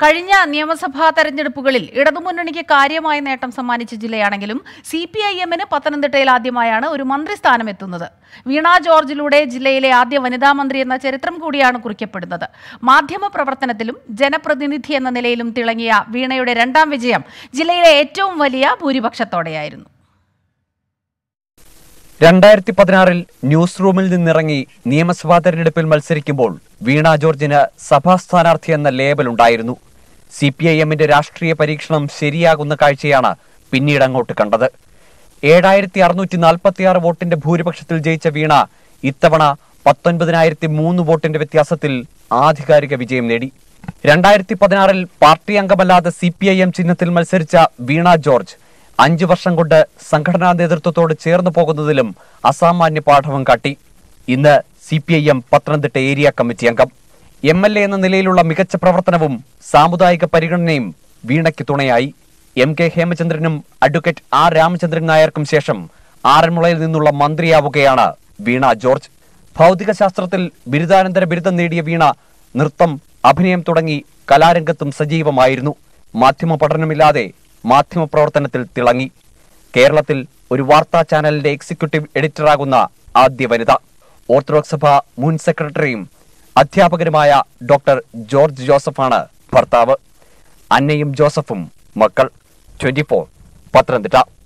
കഴിഞ്ഞ നിയമസഭാ തെരഞ്ഞെടുപ്പുകളിൽ ഇടതുമുന്നണിക്ക് കാര്യമായ നേട്ടം സമ്മാനിച്ച ജില്ലയാണെങ്കിലും സി പി ഐ എമ്മിന് പത്തനംതിട്ടയിൽ ആദ്യമായാണ് ഒരു മന്ത്രിസ്ഥാനം എത്തുന്നത് വീണ ജോർജിലൂടെ ജില്ലയിലെ ആദ്യ വനിതാ മന്ത്രി എന്ന ചരിത്രം കൂടിയാണ് കുറിക്കപ്പെടുന്നത് മാധ്യമ പ്രവർത്തനത്തിലും ജനപ്രതിനിധി എന്ന നിലയിലും തിളങ്ങിയ വീണയുടെ രണ്ടാം വിജയം ജില്ലയിലെ ഏറ്റവും വലിയ ഭൂരിപക്ഷത്തോടെയായിരുന്നു രണ്ടായിരത്തി പതിനാറിൽ ന്യൂസ് റൂമിൽ നിന്നിറങ്ങി നിയമസഭാ തെരഞ്ഞെടുപ്പിൽ മത്സരിക്കുമ്പോൾ വീണ ജോർജിന് സഭാ സ്ഥാനാർത്ഥി എന്ന ലേബൽ ഉണ്ടായിരുന്നു സി പി ഐ എമ്മിന്റെ രാഷ്ട്രീയ പരീക്ഷണം ശരിയാകുന്ന കാഴ്ചയാണ് പിന്നീട് അങ്ങോട്ട് കണ്ടത് ഏഴായിരത്തി അറുന്നൂറ്റി നാൽപ്പത്തിയാറ് വോട്ടിന്റെ ഭൂരിപക്ഷത്തിൽ ജയിച്ച വീണ ഇത്തവണ പത്തൊൻപതിനായിരത്തി മൂന്ന് വോട്ടിന്റെ വ്യത്യാസത്തിൽ ആധികാരിക വിജയം നേടി രണ്ടായിരത്തി പതിനാറിൽ പാർട്ടി അംഗമല്ലാതെ സി പി ഐ എം ചിഹ്നത്തിൽ മത്സരിച്ച വീണ ജോർജ് അഞ്ചു വർഷം കൊണ്ട് സംഘടനാ നേതൃത്വത്തോട് ചേർന്ന് പോകുന്നതിലും അസാമാന്യ പാഠവും കാട്ടി ഇന്ന് C P I M Pathanamthitta area committee അംഗം എം എൽ എ എന്ന നിലയിലുള്ള മികച്ച പ്രവർത്തനവും സാമുദായിക പരിഗണനയും വീണയ്ക്ക് തുണയായി എം കെ ഹേമചന്ദ്രനും അഡ്വക്കേറ്റ് ആർ രാമചന്ദ്രൻ നായർക്കും ശേഷം ആറന്മുളയിൽ നിന്നുള്ള മന്ത്രിയാവുകയാണ് വീണ ജോർജ് ഭൗതിക ശാസ്ത്രത്തിൽ ബിരുദാനന്തര ബിരുദം നേടിയ വീണ നൃത്തം അഭിനയം തുടങ്ങി കലാരംഗത്തും സജീവമായിരുന്നു മാധ്യമ പഠനമില്ലാതെ മാധ്യമ പ്രവർത്തനത്തിൽ തിളങ്ങി കേരളത്തിൽ ഒരു വാർത്താ ചാനലിന്റെ എക്സിക്യൂട്ടീവ് എഡിറ്ററാകുന്ന ആദ്യ വനിത ഓർത്തഡോക്സ് സഭ മുൻ സെക്രട്ടറിയും അധ്യാപകരുമായ ഡോക്ടർ ജോർജ് ജോസഫാണ് ഭർത്താവ് അന്നയും ജോസഫും മക്കൾ ട്വന്റി പത്തനംതിട്ട